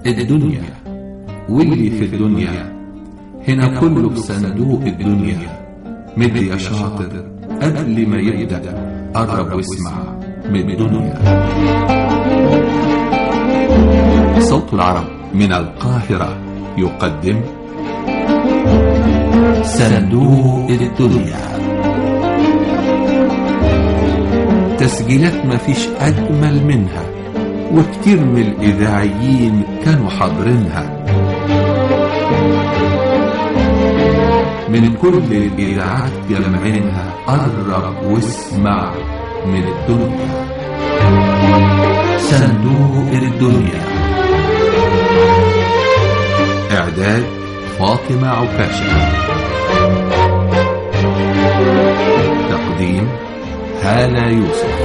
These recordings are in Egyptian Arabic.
الدنيا واللي في الدنيا هنا كله في صندوق الدنيا مد يا شاطر قبل ما يبدأ قرب واسمع من الدنيا صوت العرب من القاهرة يقدم صندوق الدنيا تسجيلات ما فيش أجمل منها وكتير من الإذاعيين كانوا حاضرينها من كل الإذاعات جمعينها قرب واسمع من الدنيا صندوق الدنيا إعداد فاطمة عكاشة تقديم هالة يوسف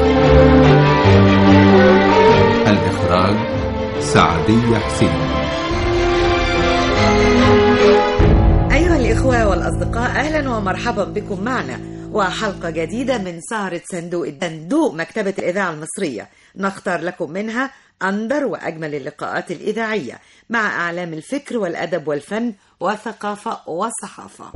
الإخراج سعدية حسين أيها الإخوة والأصدقاء أهلا ومرحبا بكم معنا وحلقة جديدة من سهرة صندوق صندوق مكتبة الإذاعة المصرية نختار لكم منها أندر وأجمل اللقاءات الإذاعية مع أعلام الفكر والأدب والفن والثقافة والصحافة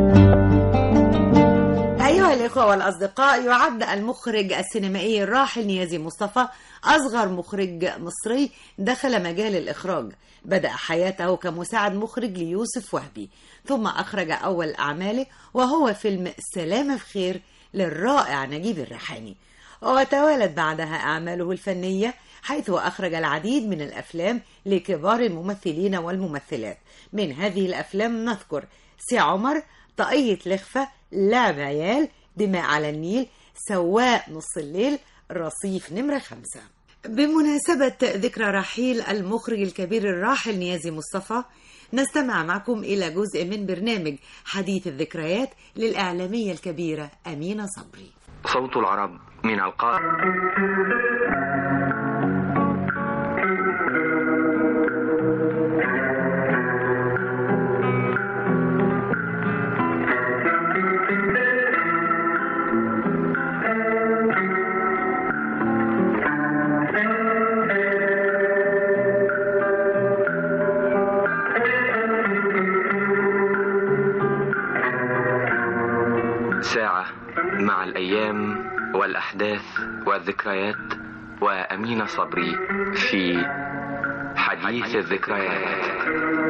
أيها الإخوة والأصدقاء يعد المخرج السينمائي الراحل نيازي مصطفى أصغر مخرج مصري دخل مجال الإخراج بدأ حياته كمساعد مخرج ليوسف وهبي ثم أخرج أول أعماله وهو فيلم سلامة في خير للرائع نجيب الريحاني وتوالت بعدها أعماله الفنية حيث أخرج العديد من الأفلام لكبار الممثلين والممثلات من هذه الأفلام نذكر سي عمر طاقية لخفة لا عيال دماء على النيل سواق نص الليل رصيف نمرة خمسة بمناسبة ذكرى رحيل المخرج الكبير الراحل نيازي مصطفى نستمع معكم إلى جزء من برنامج حديث الذكريات للإعلامية الكبيرة أمينة صبري صوت العرب من القاهرة ساعة مع الأيام والأحداث والذكريات وأمين صبري في حديث الذكريات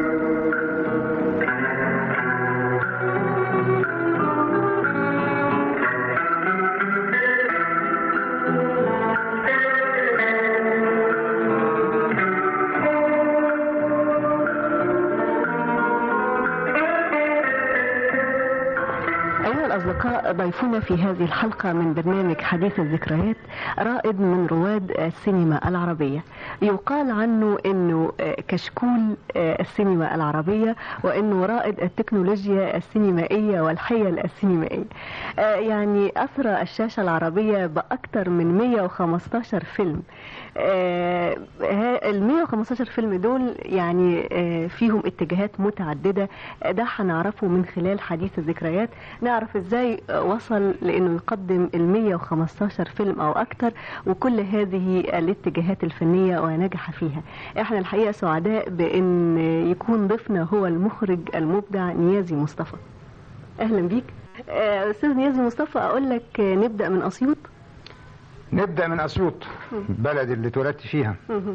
أيها الأصدقاء ضيفنا في هذه الحلقة من برنامج حديث الذكريات رائد من رواد السينما العربية يقال عنه أنه كشكول السينما العربية وأنه رائد التكنولوجيا السينمائية والحيل السينمائية يعني أثرى الشاشة العربية بأكثر من 115 فيلم ال 115 فيلم دول يعني فيهم اتجاهات متعددة ده هنعرفه من خلال حديث الذكريات نعرف ازاي وصل لانه يقدم ال 115 فيلم او اكتر وكل هذه الاتجاهات الفنية ونجح فيها احنا الحقيقة سعداء بان يكون ضيفنا هو المخرج المبدع نيازي مصطفى اهلا بيك استاذ نيازي مصطفى اقول لك نبدأ من اسيوط نبدأ من أسيوط بلد اللي اتولدت فيها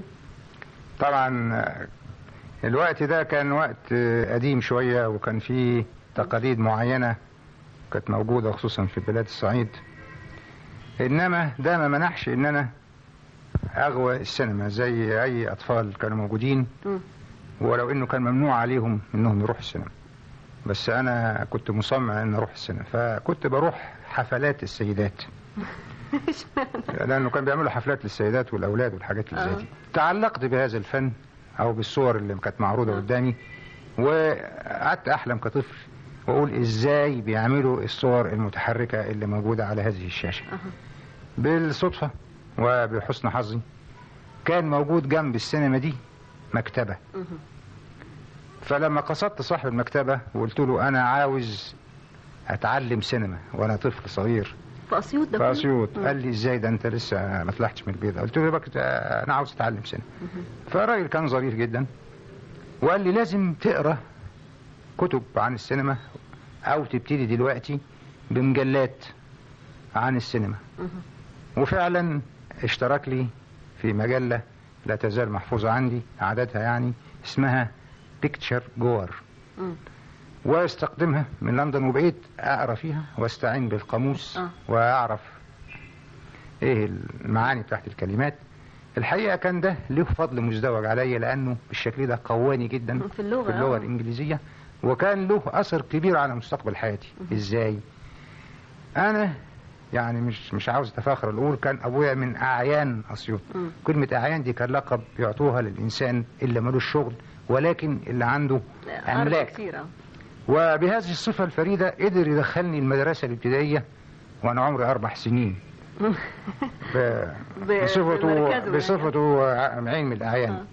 طبعا الوقت ده كان وقت قديم شوية وكان فيه تقاليد معينة كانت موجودة خصوصا في بلاد الصعيد إنما ده ما منحش إن أنا أغوى السينما زي أي أطفال كانوا موجودين ولو إنه كان ممنوع عليهم إنهم يروحوا السينما بس أنا كنت مصمم إن أروح السينما فكنت بروح حفلات السيدات لانه كان بيعملوا حفلات للسيدات والاولاد والحاجات اللي زي دي تعلقت بهذا الفن او بالصور اللي كانت معروضه قدامي وقعدت احلم كطفل واقول ازاي بيعملوا الصور المتحركه اللي موجوده على هذه الشاشه بالصدفه وبحسن حظي كان موجود جنب السينما دي مكتبه فلما قصدت صاحب المكتبه وقلت له انا عاوز اتعلم سينما وانا طفل صغير في اسيوط ده في كله؟ اسيوط مم. قال لي ازاي ده انت لسه ما طلعتش من البيضه قلت له بقى انا عاوز اتعلم سينما فالراجل كان ظريف جدا وقال لي لازم تقرا كتب عن السينما او تبتدي دلوقتي بمجلات عن السينما وفعلا اشترك لي في مجله لا تزال محفوظه عندي عددها يعني اسمها بيكتشر جوار مم. واستخدمها من لندن وبقيت اقرا فيها واستعين بالقاموس آه. واعرف ايه المعاني بتاعت الكلمات الحقيقه كان ده له فضل مزدوج عليا لانه بالشكل ده قواني جدا في اللغة، في اللغه آه. الانجليزيه وكان له اثر كبير على مستقبل حياتي ازاي انا يعني مش مش عاوز اتفاخر الاول كان ابويا من اعيان اسيوط مم. كلمه اعيان دي كان لقب يعطوها للانسان اللي ملوش شغل ولكن اللي عنده أرض املاك كتير آه. وبهذه الصفة الفريدة قدر يدخلني المدرسة الابتدائية وأنا عمري أربع سنين ب- ب- بصفته بمركزه يعني. بصفته ع- عين من الأعيان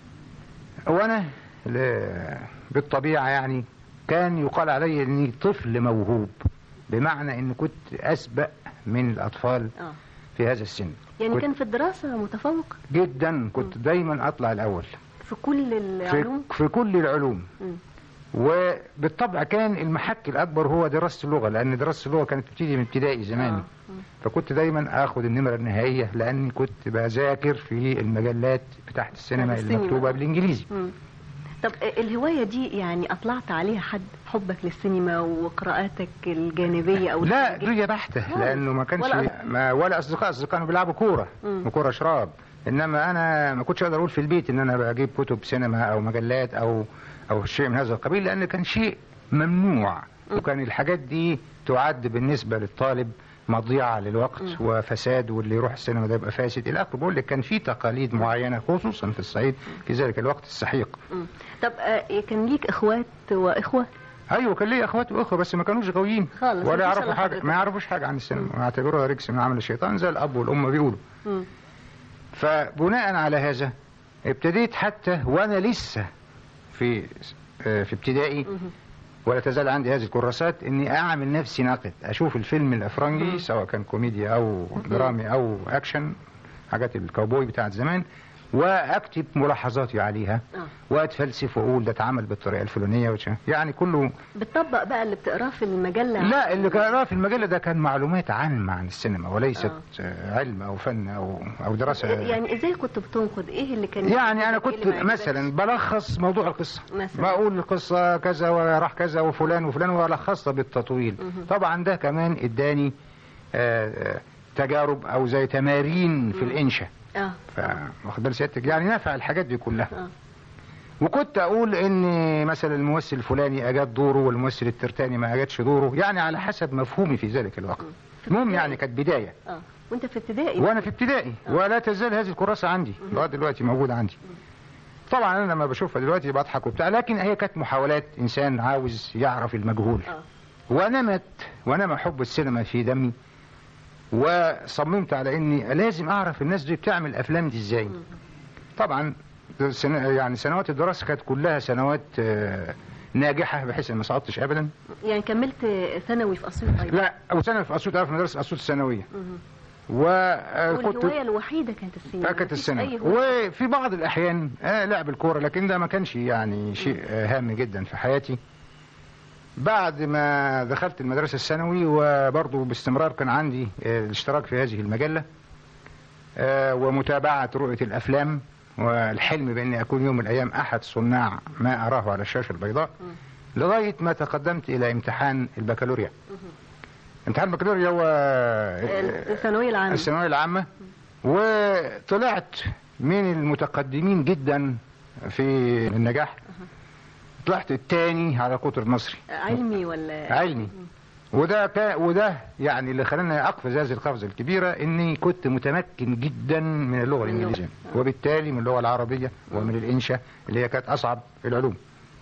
وأنا ل- بالطبيعة يعني كان يقال علي إني طفل موهوب بمعنى إن كنت أسبق من الأطفال اه في هذا السن يعني كنت كان في الدراسة متفوق جدا كنت دايما أطلع الأول في كل في, العلوم في كل العلوم مم. وبالطبع كان المحك الاكبر هو دراسه اللغه لان دراسه اللغه كانت بتبتدي من ابتدائي زمان آه. مم. فكنت دايما اخد النمره النهائيه لاني كنت بذاكر في المجلات بتاعت السينما بتاعت السينما. المكتوبه بالانجليزي مم. طب الهواية دي يعني أطلعت عليها حد حبك للسينما وقراءاتك الجانبية أو لا الخارجية؟ دي بحته لانه ما كانش ولا ولا, ما ولا اصدقاء اصدقاء كانوا بيلعبوا كوره مم. وكوره شراب انما انا ما كنتش اقدر اقول في البيت ان انا بجيب كتب سينما او مجلات او او شيء من هذا القبيل لان كان شيء ممنوع وكان الحاجات دي تعد بالنسبه للطالب مضيعه للوقت وفساد واللي يروح السينما ده يبقى فاسد الى اخره بقول لك كان في تقاليد معينه خصوصا في الصعيد في ذلك الوقت السحيق مم. طب آه، كان ليك إخوات وإخوة ايوه كان ليا اخوات واخوه بس ما كانوش غاويين خالص، ولا مفيش يعرفوا إلا حاجه حضرتك. ما يعرفوش حاجه عن السينما ويعتبروها رجس من عمل الشيطان زي الاب والام بيقولوا مم. فبناء على هذا ابتديت حتى وانا لسه في آه، في ابتدائي ولا تزال عندي هذه الكراسات اني اعمل نفسي ناقد اشوف الفيلم الافرنجي سواء كان كوميديا او درامي او اكشن حاجات الكاوبوي بتاعت زمان واكتب ملاحظاتي عليها آه. واتفلسف واقول ده اتعمل بالطريقه الفلانيه وش- يعني كله بتطبق بقى اللي بتقراه في المجلة لا اللي قراه في المجله ده كان معلومات عامه عن السينما وليست آه. آه، علم او فن او او دراسه يعني ازاي كنت بتنقد ايه اللي كان يعني انا يعجبك؟ كنت إيه اللي ما يعجبكش؟ مثلا بلخص موضوع القصه مثلا. بقول القصه كذا وراح كذا وفلان وفلان والخصها بالتطويل طبعا ده كمان اداني آه، آه، تجارب او زي تمارين في الانشاء اه واخد بال سيادتك يعني نفع الحاجات دي كلها آه. وكنت اقول ان مثلا الممثل الفلاني اجاد دوره والممثل الترتاني ما اجادش دوره يعني على حسب مفهومي في ذلك الوقت المهم يعني كانت بدايه اه وانت في ابتدائي وانا في ابتدائي ولا تزال هذه الكراسه عندي لغايه دلوقتي موجوده عندي طبعا انا لما بشوفها دلوقتي بضحك وبتاع لكن هي كانت محاولات انسان عاوز يعرف المجهول اه ونمت ونمى حب السينما في دمي وصممت على اني لازم اعرف الناس دي بتعمل افلام دي ازاي طبعا سن- يعني سنوات الدراسه كانت كلها سنوات آه، ناجحه بحيث ان ما سقطتش ابدا يعني كملت ثانوي في اسيوط ايضا لا او سنه في اسيوط أعرف مدرسه اسيوط الثانويه مهم. وكنت والهوايه الوحيده كانت السينما كانت مفيش السينما أي هواية. وفي بعض الاحيان آه لعب الكوره لكن ده ما كانش يعني شيء آه هام جدا في حياتي بعد ما دخلت المدرسه الثانوي وبرضه باستمرار كان عندي آه الاشتراك في هذه المجله آه ومتابعه رؤيه الافلام والحلم باني اكون يوم من الايام احد صناع ما اراه على الشاشه البيضاء لغايه ما تقدمت الى امتحان البكالوريا امتحان البكالوريا هو آه، الثانويه العامه الثانويه العامه وطلعت من المتقدمين جدا في النجاح طلعت الثاني على قطر المصري علمي ولا علمي وده كا وده يعني اللي خلاني اقفز هذه القفزه الكبيره اني كنت متمكن جدا من اللغه من اللغة. الانجليزيه وبالتالي من اللغه العربيه ومن الانشاء اللي هي كانت اصعب العلوم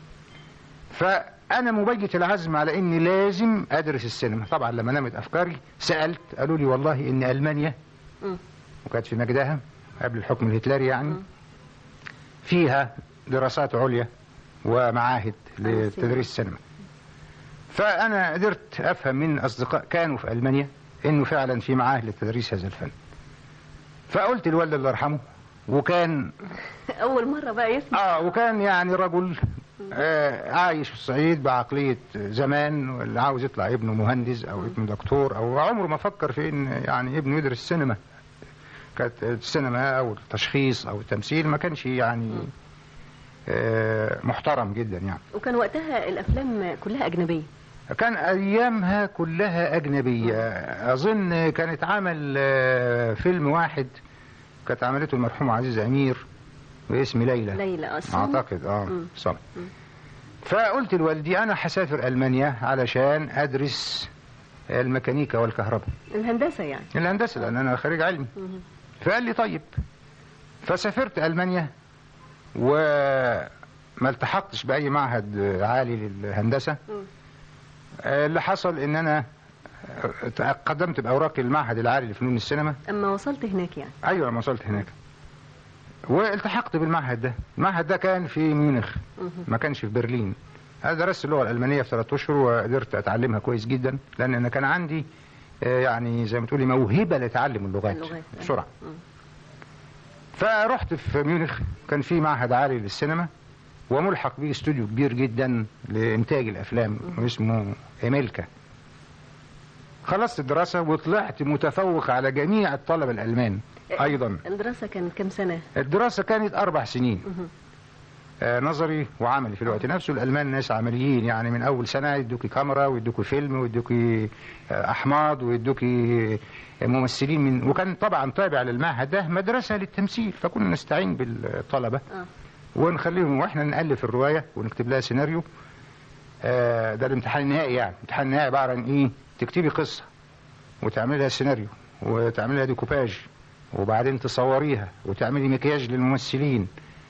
فانا مبيت العزم على اني لازم ادرس السينما طبعا لما نمت افكاري سالت قالوا لي والله ان المانيا مم. وكانت في مجدها قبل الحكم الهتلري يعني فيها دراسات عليا ومعاهد لتدريس السينما فأنا قدرت أفهم من أصدقاء كانوا في ألمانيا انه فعلا في معاه لتدريس هذا الفن فقلت للوالد الله يرحمه وكان اول مره بقى يسمع اه وكان يعني رجل آه عايش في الصعيد بعقلية زمان واللي عاوز يطلع ابنه مهندس او ابنه دكتور او عمره ما فكر في ان يعني ابنه يدرس سينما كانت السينما او التشخيص او التمثيل ما كانش يعني آه محترم جدا يعني وكان وقتها الافلام كلها اجنبيه كان ايامها كلها اجنبيه اظن كانت عمل آه، فيلم واحد كانت عملته المرحوم عزيز امير باسم ليلى ليلى اصلا اعتقد اه مم. صح فقلت لوالدي انا هسافر المانيا علشان ادرس الميكانيكا والكهرباء الهندسه يعني الهندسه لان انا خريج علمي فقال لي طيب فسافرت المانيا وما التحقتش باي معهد عالي للهندسه آه، اللي حصل ان انا آه، قدمت باوراق المعهد العالي لفنون السينما اما وصلت هناك يعني ايوه لما وصلت هناك والتحقت بالمعهد ده المعهد ده كان في ميونخ ما كانش في برلين انا درست اللغه الالمانيه في ثلاث اشهر وقدرت اتعلمها كويس جدا لان انا كان عندي آه، يعني زي ما تقولي موهبه لتعلم اللغات اللغات. بسرعه فرحت في ميونخ كان في معهد عالي للسينما وملحق به استوديو كبير جدا لانتاج الافلام اسمه اميلكا خلصت الدراسه وطلعت متفوق على جميع الطلبه الالمان ايضا الدراسه كان كام سنه الدراسة كانت أربع سنين آه نظري وعملي في الوقت نفسه الألمان ناس عمليين يعني من أول سنة يدوكي كاميرا ويدوكي فيلم ويدوكي آه أحماض ويدوكي ممثلين من وكان طبعا تابع للمعهد ده مدرسة للتمثيل فكنا نستعين بالطلبة آه. ونخليهم واحنا نألف الرواية ونكتب لها سيناريو آه ده الامتحان النهائي يعني الامتحان النهائي عبارة عن ايه تكتبي قصة وتعملي لها سيناريو وتعملي لها ديكوباج وبعدين تصوريها وتعملي مكياج للممثلين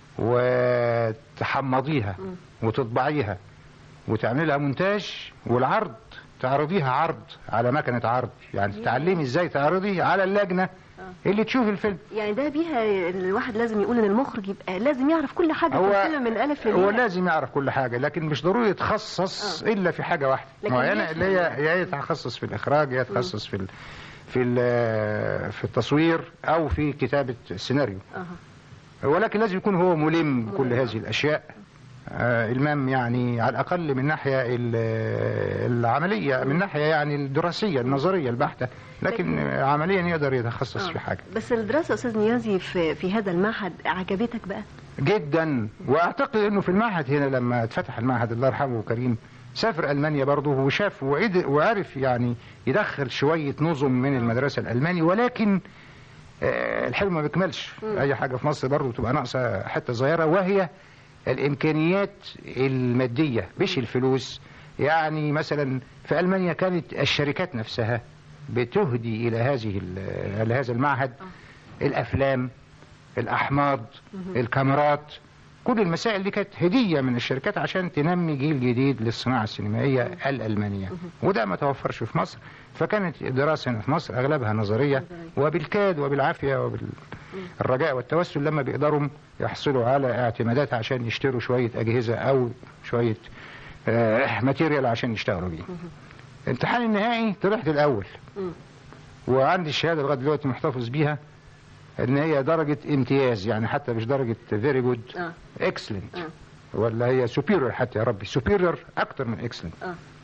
وتحمضيها وتطبعيها وتعملي لها مونتاج والعرض تعرضيها عرض على مكنة عرض يعني تتعلمي ازاي تعرضي على اللجنة اللي تشوف الفيلم يعني ده بيها الواحد لازم يقول ان المخرج يبقى لازم يعرف كل حاجه في الفيلم من الف هو للياء لازم يعرف كل حاجة لكن مش ضروري يتخصص إلا في حاجة واحدة لكن معينة يفهم اللي هي يا يتخصص في الإخراج يا يتخصص في ال... في ال... في التصوير أو في كتابة السيناريو أها. ولكن لازم يكون هو ملم بكل هذه الأشياء آه، المام يعني على الأقل من ناحية ال- العملية من ناحية يعني الدراسية النظرية البحتة لكن عمليا يقدر يتخصص آه. في حاجة بس الدراسه استاذ نيازي في في هذا المعهد عجبتك بقى جدا واعتقد انه في المعهد هنا لما اتفتح المعهد الله يرحمه كريم سافر المانيا برضه وشاف وعد- وعرف يعني يدخل شويه نظم من المدرسه الالماني ولكن آه، الحلم ما بيكملش اي حاجه في مصر برضه بتبقى ناقصه حته صغيره وهي الامكانيات الماديه مش الفلوس يعني مثلا في المانيا كانت الشركات نفسها بتهدي الى هذه ال- الى هذا المعهد الافلام الاحماض الكاميرات كل المسائل دي كانت هديه من الشركات عشان تنمي جيل جديد للصناعه السينمائيه الالمانيه وده ما توفرش في مصر فكانت الدراسه هنا في مصر اغلبها نظريه وبالكاد وبالعافيه وبالرجاء والتوسل لما بيقدروا يحصلوا على اعتمادات عشان يشتروا شويه اجهزه او شويه آه ماتيريال عشان يشتغلوا بيه الامتحان النهائي طلعت الاول وعندي الشهاده لغايه دلوقتي محتفظ بيها ان هي درجه امتياز يعني حتى مش درجه فيري جود اه اكسلنت آه. ولا هي سوبيريور حتى يا ربي سوبيريور اكتر من اكسلنت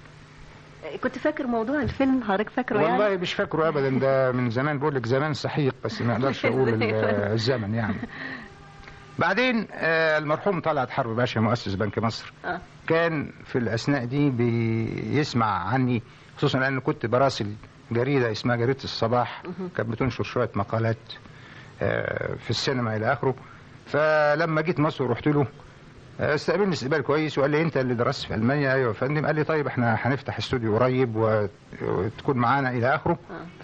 كنت فاكر موضوع الفيلم حضرتك فاكره والله يعني مش فاكره ابدا ده من زمان بقول لك زمان سحيق بس ما اقدرش اقول ال- الزمن يعني بعدين آه، المرحوم طلعت حرب باشا مؤسس بنك مصر اه كان في الاثناء دي بيسمع عني خصوصا لان كنت براسل جريده اسمها جريده الصباح كانت بتنشر شويه مقالات آه، في السينما الى اخره فلما جيت مصر ورحت له آه، استقبلني استقبال كويس وقال لي انت اللي درست في المانيا ايوه يا فندم قال لي طيب احنا هنفتح استوديو قريب و- وتكون معانا الى اخره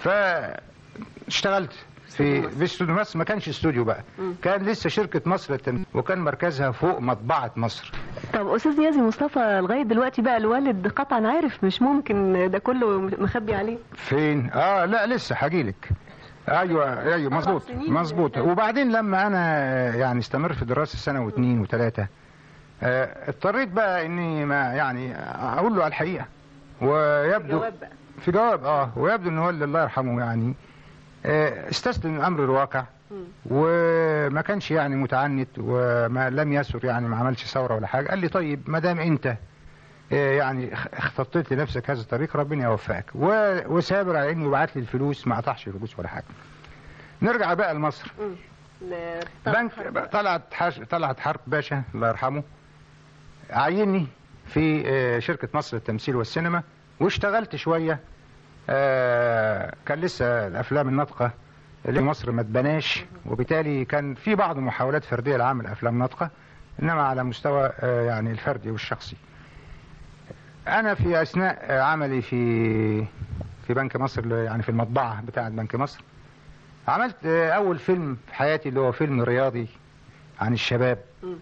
فاشتغلت في في استوديو مصر ما كانش استوديو بقى كان لسه شركه مصر للتمثيل وكان مركزها فوق مطبعه مصر طب استاذ نيازي مصطفى لغايه دلوقتي بقى الوالد قطعا عارف مش ممكن ده كله مخبي عليه فين اه لا لسه هجيلك ايوه ايوه مظبوط سنين. مظبوط وبعدين لما انا يعني استمر في دراسه سنه واثنين وثلاثه آه، اضطريت بقى اني ما يعني اقول له على الحقيقه ويبدو جواب بقى في جواب اه ويبدو ان هو اللي الله يرحمه يعني آه، استسلم الامر الواقع مم. وما كانش يعني متعنت وما لم يسر يعني ما عملش ثوره ولا حاجه قال لي طيب ما دام انت آه، يعني اخ- اختطيت لنفسك هذا الطريق ربنا يوفقك و- وسابر على انه يبعت لي الفلوس ما قطعش فلوس ولا حاجه نرجع بقى لمصر مم. ل- بنك طبعاً. طلعت حاج... طلعت حرب باشا الله يرحمه عيني في آه، شركة مصر للتمثيل والسينما واشتغلت شوية آه، كان لسه الأفلام الناطقة اللي في مصر ما اتبناش وبالتالي كان في بعض محاولات فردية لعمل أفلام ناطقة إنما على مستوى آه، يعني الفردي والشخصي أنا في أثناء آه، عملي في في بنك مصر يعني في المطبعة بتاعة بنك مصر عملت آه، أول فيلم في حياتي اللي هو فيلم رياضي عن الشباب مم.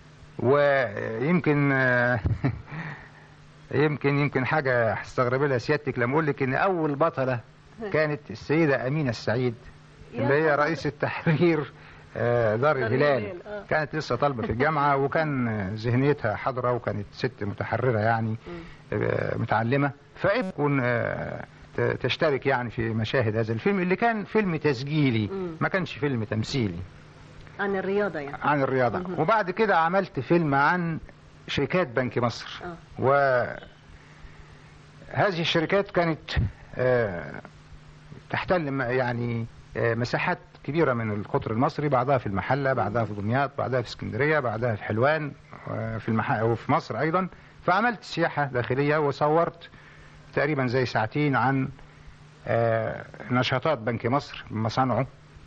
ويمكن آه، يمكن يمكن حاجة هتستغربي لها سيادتك لما أقول لك إن أول بطلة كانت السيدة أمينة السعيد يا اللي هي خبر. رئيس التحرير آه، دار الهلال الهلال، آه. كانت لسه طالبة في الجامعة وكان آه، ذهنيتها حاضرة وكانت ست متحررة يعني آه، متعلمة فإذن آه، ت- تشترك يعني في مشاهد هذا الفيلم اللي كان فيلم تسجيلي مم. ما كانش فيلم تمثيلي عن الرياضة يعني عن الرياضة مهم. وبعد كده عملت فيلم عن شركات بنك مصر آه. وهذه الشركات كانت آه، تحتل م- يعني آه، مساحات كبيرة من القطر المصري بعضها في المحلة بعضها في دمياط بعضها في اسكندرية بعضها في حلوان آه، في المح... وفي مصر أيضا فعملت سياحة داخلية وصورت تقريبا زي ساعتين عن آه، نشاطات بنك مصر مصانعه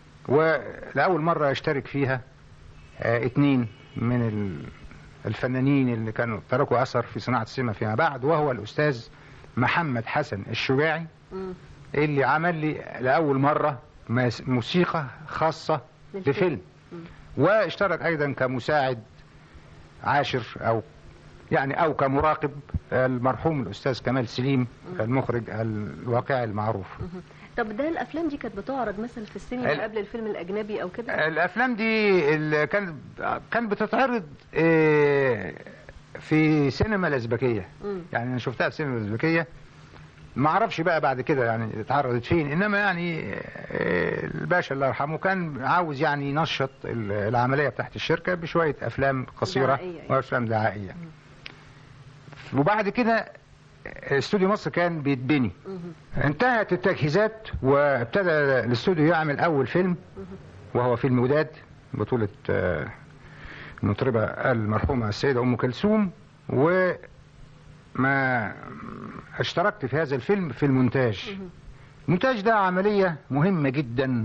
ولأول مرة يشترك فيها آه، اتنين من ال- الفنانين اللي كانوا تركوا أثر في صناعة السينما فيما بعد وهو الأستاذ محمد حسن الشجاعي مم. اللي عمل لي لأول مرة مس- موسيقى خاصة للفيلم. لفيلم مم. واشترك أيضا كمساعد عاشر أو يعني أو كمراقب المرحوم الأستاذ كمال سليم المخرج الواقعي المعروف طب ده الافلام دي كانت بتعرض مثلا في السينما ال- قبل الفيلم الاجنبي او كده الافلام دي اللي كان كان بتتعرض آه، في سينما الازبكيه مم. يعني انا شفتها في سينما الازبكيه ما اعرفش بقى بعد كده يعني اتعرضت فين انما يعني آه، الباشا الله يرحمه كان عاوز يعني ينشط ال- العمليه بتاعت الشركه بشويه افلام قصيره دعائية يعني. وافلام دعائيه وبعد كده استوديو مصر كان بيتبني مهم. انتهت التجهيزات وابتدى الاستوديو يعمل اول فيلم وهو فيلم وداد بطولة آه، المطربة المرحومة السيدة أم كلثوم وما اشتركت في هذا الفيلم في المونتاج المونتاج ده عملية مهمة جدا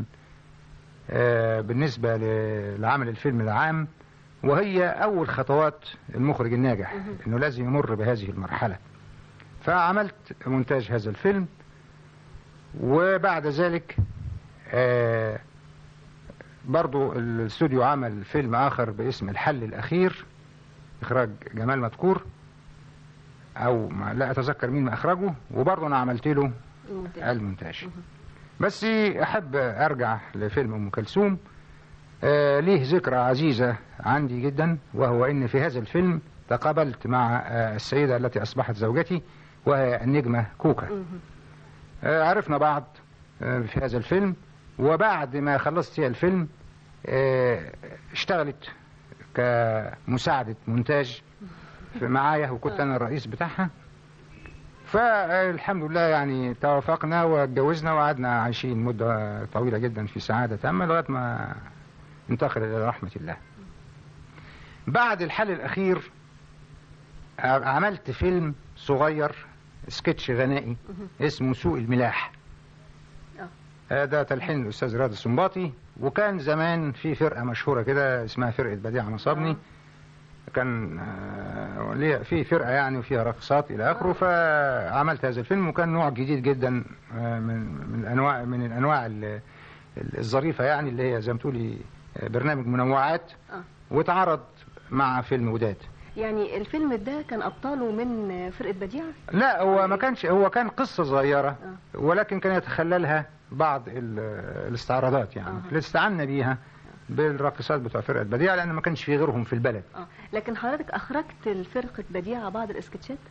آه، بالنسبة ل- لعمل الفيلم العام وهي أول خطوات المخرج الناجح إنه لازم يمر بهذه المرحلة فعملت مونتاج هذا الفيلم وبعد ذلك آه، برضو الاستوديو عمل فيلم آخر باسم الحل الأخير إخراج جمال مدكور أو ما لا أتذكر مين ما أخرجه وبرضو أنا عملت له المونتاج. المونتاج بس أحب أرجع لفيلم أم كلثوم آه، ليه ذكرى عزيزة عندي جدا وهو إن في هذا الفيلم تقابلت مع آه، السيدة التي أصبحت زوجتي وهي النجمة كوكا مهم. آه، عرفنا بعض آه، في هذا الفيلم وبعد ما خلصت فيها الفيلم آه، اشتغلت كمساعدة مونتاج في معايا وكنت أنا الرئيس بتاعها فالحمد لله يعني توافقنا واتجوزنا وقعدنا عايشين مدة طويلة جدا في سعادة تامة لغاية ما انتقل إلى رحمة الله بعد الحل الأخير ع- عملت فيلم صغير سكتش غنائي اسمه سوق الملاح آه. آه، ده تلحين الأستاذ رياض السنباطي وكان زمان في فرقة مشهورة كده اسمها فرقة بديع مصابني آه. كان آه، ليه- في فرقة يعني وفيها رقصات إلى آخره فعملت هذا الفيلم وكان نوع جديد جدا آه، من من الأنواع من الأنواع ال- ال- الظريفة يعني اللي هي زي ما تقولي آه، برنامج منوعات آه. واتعرض مع فيلم وداد يعني الفيلم ده كان ابطاله من فرقه بديع لا هو ما كانش هو كان قصة صغيرة آه. ولكن كان يتخللها بعض ال- الاستعراضات يعني آه. اللي استعنا بيها بالراقصات بتوع فرقة بديع لأن ما كانش في غيرهم في البلد اه لكن حضرتك اخرجت الفرقه بديع بعض الاسكتشات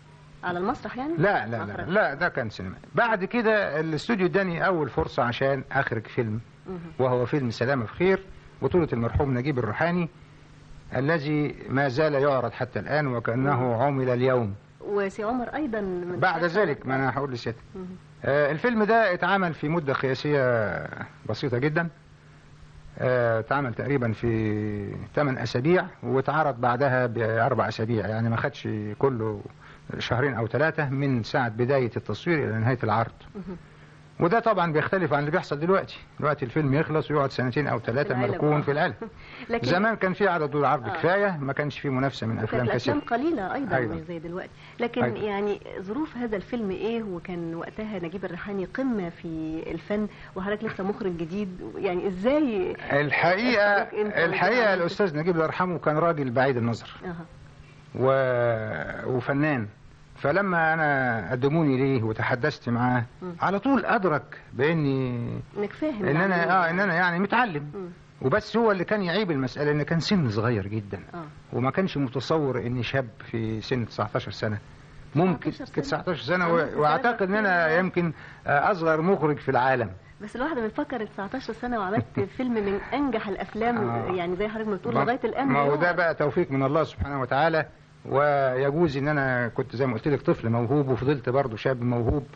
على المسرح يعني لا لا لا مسرح. لا ده كان سينما بعد كده الاستوديو اداني اول فرصه عشان اخرج فيلم وهو فيلم سلامه في خير بطوله المرحوم نجيب الريحاني الذي ما زال يعرض حتى الان وكانه عمل اليوم وسي عمر ايضا من بعد ذلك ما انا هقول لسيادتك آه الفيلم ده اتعمل في مده قياسيه بسيطه جدا آه، اتعمل تقريبا في 8 اسابيع واتعرض بعدها باربع اسابيع يعني ما خدش كله شهرين او ثلاثه من ساعه بدايه التصوير الى نهايه العرض وده طبعا بيختلف عن اللي بيحصل دلوقتي دلوقتي الفيلم يخلص ويقعد سنتين او ثلاثه العلب، مركون آه. في العلم لكن زمان كان في عدد العرض آه. كفايه ما كانش في منافسه من وكانت افلام الافلام كثيره قليله ايضا أيضاً. مش زي دلوقتي لكن أيضاً. يعني ظروف هذا الفيلم ايه وكان وقتها نجيب الريحاني قمه في الفن وحضرتك لسه مخرج جديد يعني ازاي الحقيقه أنت الحقيقه وعملت- الاستاذ نجيب الله يرحمه كان راجل بعيد النظر اها و... وفنان فلما انا قدموني ليه وتحدثت معاه مم. على طول ادرك باني انك فاهم ان انا يعني. اه ان انا يعني متعلم مم. وبس هو اللي كان يعيب المساله ان كان سن صغير جدا اه وما كانش متصور اني شاب في سن 19 سنه ممكن 19 سنة. كنت 19 سنه عملت و... واعتقد ان انا ثلاثة يمكن آه، اصغر مخرج في العالم بس الواحد بيفكر 19 سنه وعملت فيلم من انجح الافلام آه. يعني زي حضرتك ما بتقول ما- لغايه الان ما هو هو- ده بقى توفيق من الله سبحانه وتعالى ويجوز ان انا كنت زي ما قلت لك طفل موهوب وفضلت برضه شاب موهوب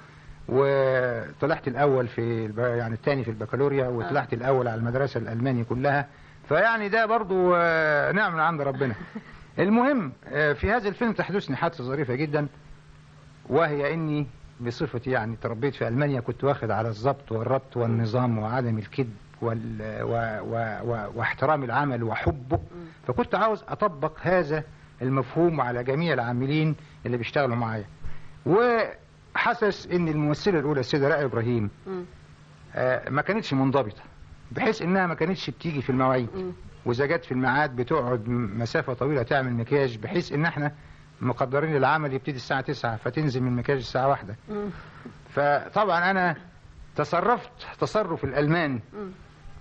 وطلعت الاول في الب... يعني الثاني في البكالوريا وطلعت الاول على المدرسه الالماني كلها فيعني ده برضه آه، نعم من عند ربنا المهم آه، في هذا الفيلم تحدثني حادثه ظريفه جدا وهي اني بصفتي يعني تربيت في المانيا كنت واخد على الضبط والربط والنظام وعدم الكذب وال و و و واحترام العمل وحبه فكنت عاوز اطبق هذا المفهوم على جميع العاملين اللي بيشتغلوا معايا وحاسس ان الممثله الاولى السيده رائع ابراهيم مم. آه، ما كانتش منضبطه بحيث انها ما كانتش بتيجي في المواعيد مم. واذا جت في الميعاد بتقعد م- مسافه طويله تعمل مكياج بحيث ان احنا مقدرين العمل يبتدي الساعه 9 فتنزل من المكياج الساعه 1 مم. فطبعا انا تصرفت تصرف الالمان مم.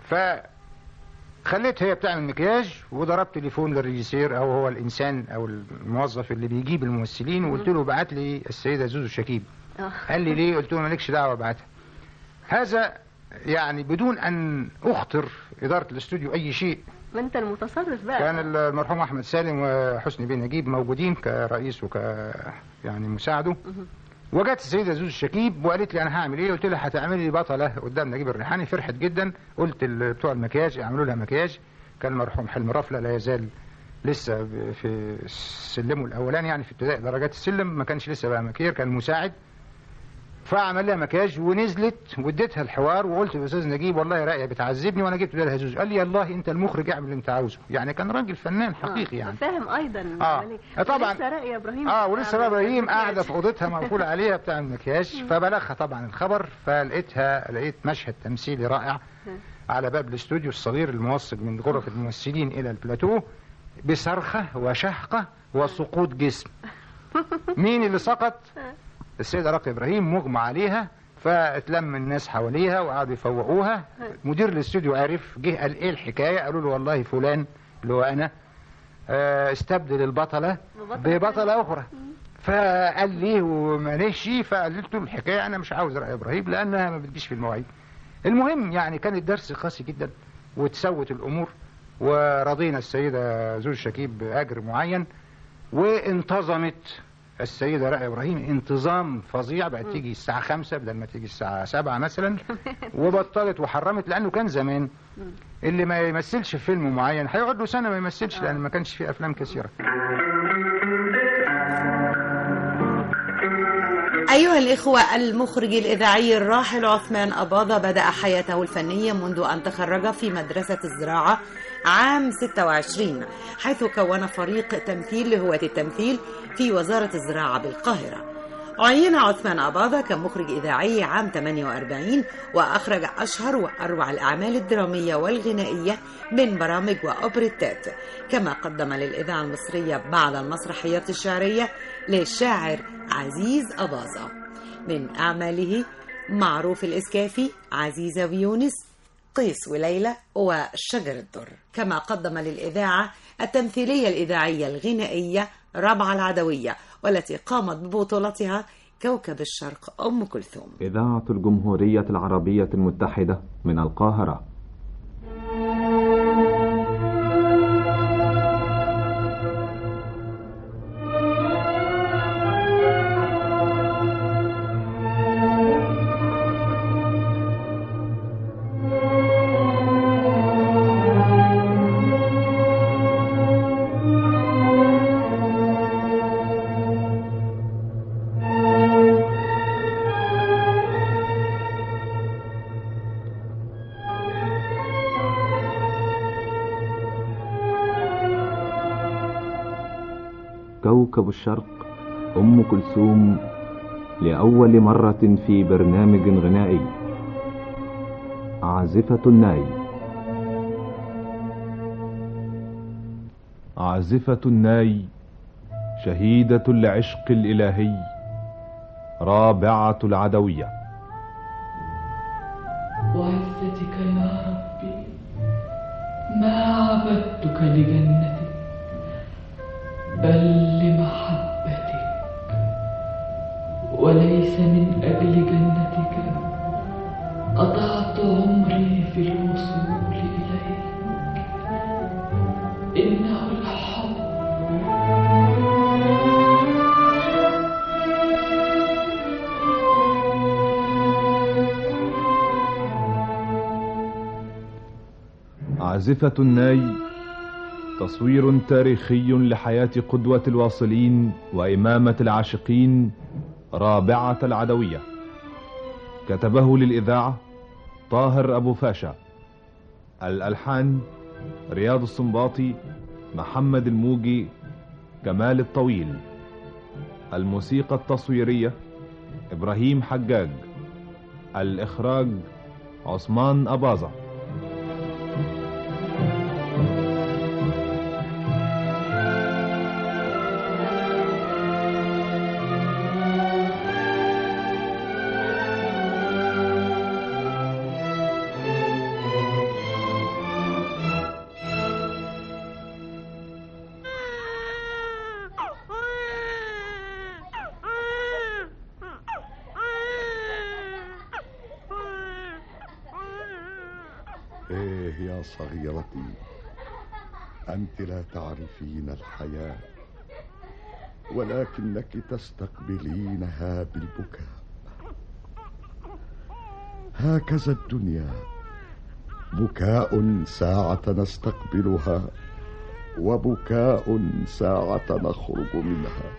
فخليت هي بتعمل مكياج وضربت تليفون للريجيسير او هو الانسان او الموظف اللي بيجيب الممثلين وقلت له بعت لي السيده زوزو شكيب آه. قال لي ليه قلت له مالكش دعوه بعتها هذا يعني بدون ان اخطر اداره الاستوديو اي شيء ما انت المتصرف بقى كان المرحوم احمد سالم وحسني بن نجيب موجودين كرئيس وك يعني مساعده وجت السيده زوز الشكيب وقالت لي انا هعمل ايه قلت لها هتعملي لي بطله قدام نجيب الريحاني فرحت جدا قلت ل- بتوع المكياج يعملوا لها مكياج كان المرحوم حلمي رفله لا يزال لسه ب- في سلمه الاولاني يعني في ابتدائي درجات السلم ما كانش لسه بقى مكير كان مساعد فعمل لها مكياج ونزلت واديتها الحوار وقلت للاستاذ نجيب والله رايه بتعذبني وانا جبت لها زوز قال لي الله انت المخرج اعمل اللي انت عاوزه يعني كان راجل فنان حقيقي آه. يعني فاهم ايضا آه. عملية. آه، طبعاً. ولسه رأي يا ابراهيم اه ولسه بقى بتعمل ابراهيم مكياج. قاعده في اوضتها مقفوله عليها بتاع المكياج فبلغها طبعا الخبر فلقيتها لقيت مشهد تمثيلي رائع على باب الاستوديو الصغير الموصل من غرف الممثلين الى البلاتو بصرخه وشهقه وسقوط جسم مين اللي سقط السيده راقيه ابراهيم مغمى عليها فاتلم الناس حواليها وقعدوا يفوقوها مدير الاستوديو عرف جه قال ايه الحكايه قالوا له والله فلان اللي هو انا آه، استبدل البطله ببطلة ببطله اخرى فقال لي وماليش فقلت له الحكايه انا مش عاوز راي ابراهيم لانها ما بتجيش في المواعيد المهم يعني كان الدرس قاسي جدا وتسوت الامور ورضينا السيده زوج شكيب باجر معين وانتظمت السيدة رائع إبراهيم انتظام فظيع بقت تيجي الساعة خمسة بدل ما تيجي الساعة سبعة مثلا وبطلت وحرمت لأنه كان زمان اللي ما يمثلش في فيلم معين هيقعد له سنة ما يمثلش لأن ما كانش في أفلام كثيرة أيها الإخوة المخرج الإذاعي الراحل عثمان أباظة بدأ حياته الفنية منذ أن تخرج في مدرسة الزراعة عام 26 حيث كون فريق تمثيل لهواة التمثيل في وزارة الزراعة بالقاهرة عين عثمان أباظة كمخرج إذاعي عام 48 وأخرج أشهر وأروع الأعمال الدرامية والغنائية من برامج وأوبريتات كما قدم للإذاعة المصرية بعض المسرحيات الشعرية للشاعر عزيز أباظة من أعماله معروف الإسكافي عزيزة ويونس قيس وليلى وشجر الدر كما قدم للإذاعة التمثيلية الإذاعية الغنائية ربع العدوية والتي قامت ببطولتها كوكب الشرق أم كلثوم إذاعة الجمهورية العربية المتحدة من القاهرة كوكب الشرق أم كلثوم لأول مرة في برنامج غنائي عازفة الناي عازفة الناي شهيدة العشق الإلهي رابعة العدوية وعزتك يا ربي ما عبدتك لجنتك بل لمحبتك وليس من أجل جنتك قطعت عمري في الوصول إليك إنه الحب عازفة الناي تصوير تاريخي لحياة قدوة الواصلين وإمامة العاشقين رابعة العدوية كتبه للإذاعة طاهر أبو فاشا الألحان رياض السنباطي محمد الموجي كمال الطويل الموسيقى التصويرية إبراهيم حجاج الإخراج عثمان أباظة إيه يا صغيرتي أنت لا تعرفين الحياة ولكنك تستقبلينها بالبكاء هكذا الدنيا بكاء ساعة نستقبلها وبكاء ساعة نخرج منها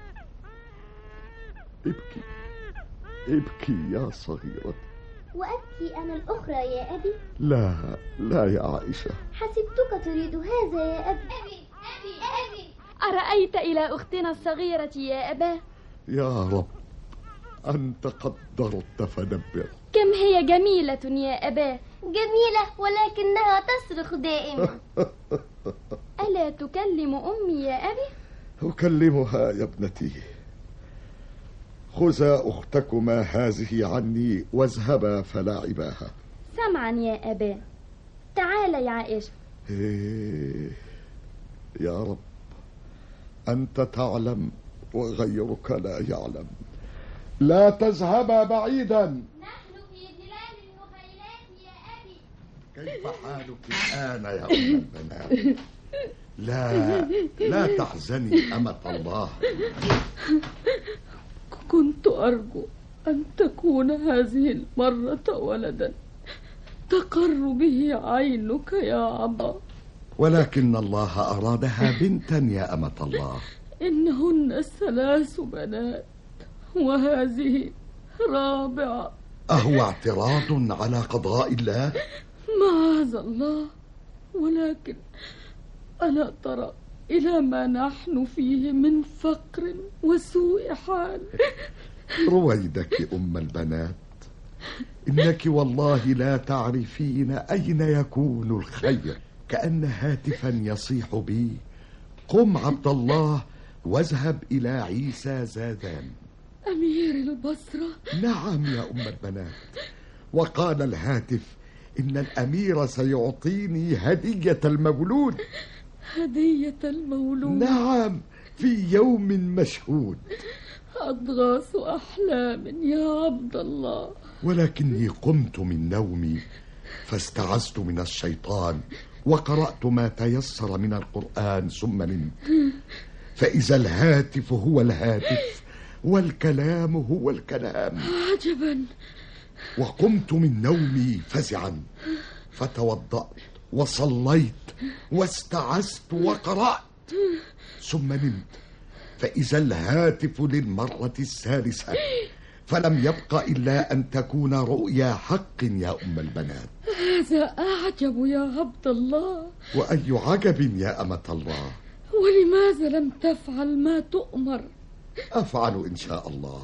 ابكي ابكي يا صغيرتي وأبكي أنا الأخرى يا أبي لا لا يا عائشة حسبتك تريد هذا يا أبي أبي أبي أبي أرأيت إلى أختنا الصغيرة يا أباه يا رب أنت قدرت فدبر كم هي جميلة يا أباه جميلة ولكنها تصرخ دائما ألا تكلم أمي يا أبي أكلمها يا ابنتي خذا أختكما هذه عني واذهبا فلاعباها سمعا يا أباه تعال يا عائشة إيه يا رب أنت تعلم وغيرك لا يعلم لا تذهبا بعيدا نحن في ظلال المخيلات يا أبي كيف حالك الآن يا أم البنات لا لا تحزني أمة الله كنت أرجو أن تكون هذه المرة ولدا تقر به عينك يا عبا ولكن الله أرادها بنتا يا أمة الله إنهن ثلاث بنات وهذه رابعة أهو اعتراض على قضاء الله معاذ الله ولكن ألا ترى إلى ما نحن فيه من فقر وسوء حال رويدك أم البنات إنك والله لا تعرفين أين يكون الخير كأن هاتفا يصيح بي قم عبد الله واذهب إلى عيسى زادان أمير البصرة نعم يا أم البنات وقال الهاتف إن الأمير سيعطيني هدية المولود هدية المولود نعم في يوم مشهود أضغاث أحلام يا عبد الله ولكني قمت من نومي فاستعذت من الشيطان وقرأت ما تيسر من القرآن ثم نمت فإذا الهاتف هو الهاتف والكلام هو الكلام عجبا وقمت من نومي فزعا فتوضأت وصليت واستعذت وقرأت ثم نمت فإذا الهاتف للمرة الثالثة فلم يبق إلا أن تكون رؤيا حق يا أم البنات هذا أعجب يا عبد الله وأي عجب يا أمة الله ولماذا لم تفعل ما تؤمر أفعل إن شاء الله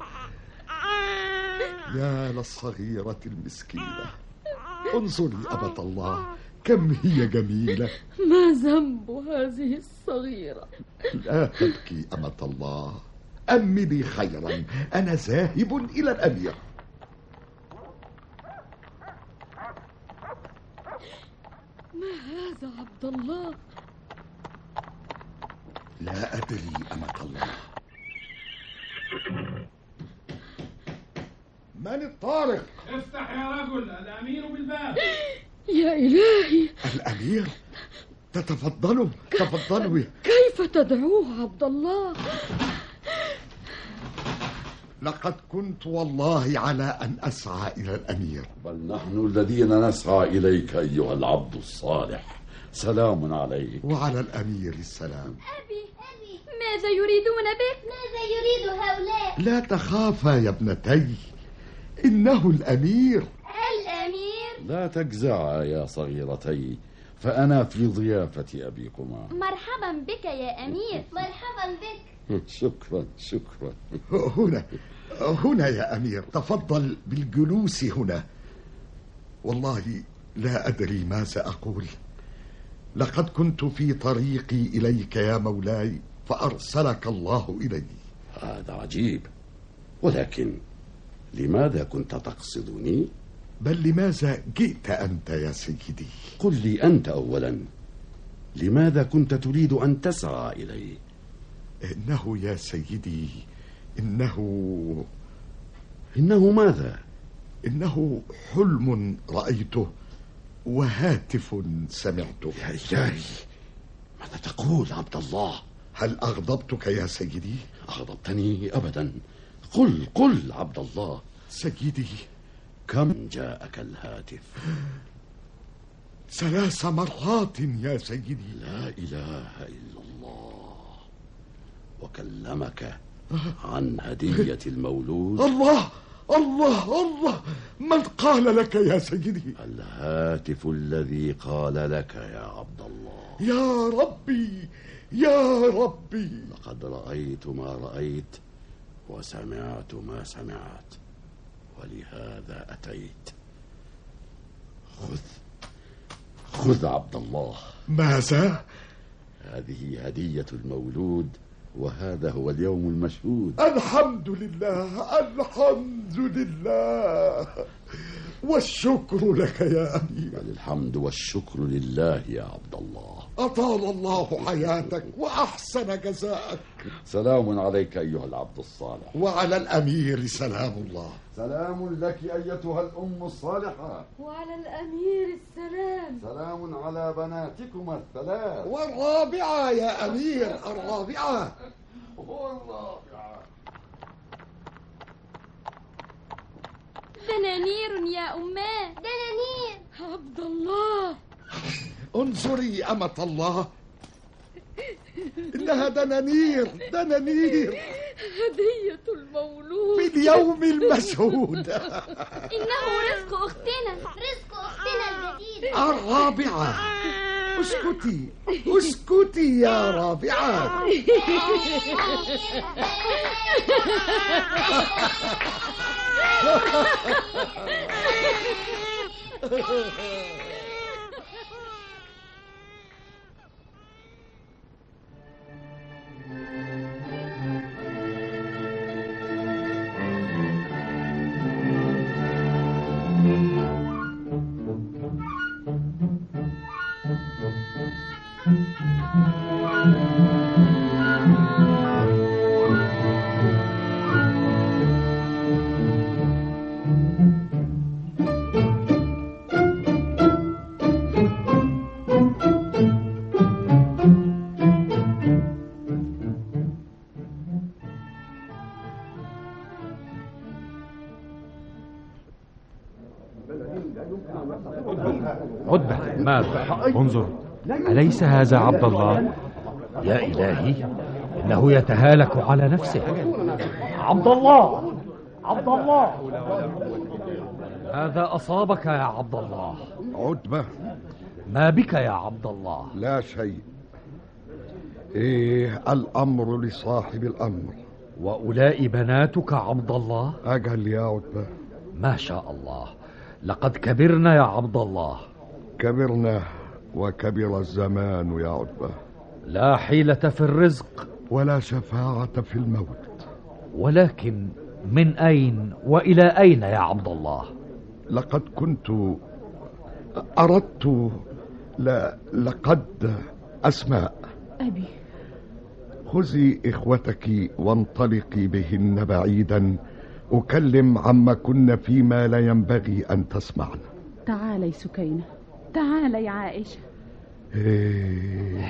يا للصغيرة المسكينة انظري أمة الله كم هي جميلة ما ذنب هذه الصغيرة لا تبكي أمة الله أملي خيرا أنا ذاهب إلى الأمير ما هذا عبد الله لا أدري أمة الله من الطارق افتح يا رجل الأمير بالباب يا إلهي الأمير تتفضلوا تفضلوا كيف تدعوه عبد الله لقد كنت والله على أن أسعى إلى الأمير بل نحن الذين نسعى إليك أيها العبد الصالح سلام عليك وعلى الأمير السلام أبي أبي ماذا يريدون بك؟ ماذا يريد هؤلاء لا تخافا يا ابنتي إنه الأمير الأمير لا تجزعا يا صغيرتي فأنا في ضيافة أبيكما مرحبا بك يا أمير مرحبا بك شكرا شكرا هنا هنا يا أمير تفضل بالجلوس هنا والله لا أدري ماذا أقول لقد كنت في طريقي إليك يا مولاي فأرسلك الله إلي هذا عجيب ولكن لماذا كنت تقصدني؟ بل لماذا جئت أنت يا سيدي قل لي أنت أولا لماذا كنت تريد أن تسعى إلي؟ إنه يا سيدي إنه إنه ماذا؟ إنه حلم رأيته وهاتف سمعته يا إلهي ماذا تقول عبد الله؟ هل أغضبتك يا سيدي؟ أغضبتني أبدا قل قل عبد الله سيدي كم جاءك الهاتف؟ ثلاث مرات يا سيدي لا إله إلا الله وكلمك عن هدية المولود الله الله الله من قال لك يا سيدي الهاتف الذي قال لك يا عبد الله يا ربي يا ربي لقد رأيت ما رأيت وسمعت ما سمعت ولهذا أتيت خذ خذ عبد الله ماذا هذه هدية المولود وهذا هو اليوم المشهود الحمد لله الحمد لله والشكر لك يا أمير بل الحمد والشكر لله يا عبد الله أطال الله حياتك وأحسن جزاءك سلام عليك أيها العبد الصالح وعلى الأمير سلام الله سلام لك أيتها الأم الصالحة وعلى الأمير السلام سلام على بناتكما الثلاث والرابعة يا أمير الرابعة والرابعة دنانير يا أماه دنانير عبد الله انظري أمة الله إنها دنانير دنانير هدية المولود في اليوم المشهود إنه رزق أختنا رزق أختنا الجديد الرابعة اسكتي اسكتي يا رابعة Thank you. انظر أليس هذا عبد الله؟ يا إلهي إنه يتهالك على نفسه عبد الله عبد الله هذا أصابك يا عبد الله عتبة ما بك يا عبد الله لا شيء إيه الأمر لصاحب الأمر وأولئك بناتك عبد الله أجل يا عتبة ما شاء الله لقد كبرنا يا عبد الله كبرنا وكبر الزمان يا عتبة لا حيلة في الرزق ولا شفاعة في الموت ولكن من أين وإلى أين يا عبد الله لقد كنت أردت لا لقد أسماء أبي خذي إخوتك وانطلقي بهن بعيدا أكلم عما كن فيما لا ينبغي أن تسمعن تعالي سكينة تعالي عائشة إيه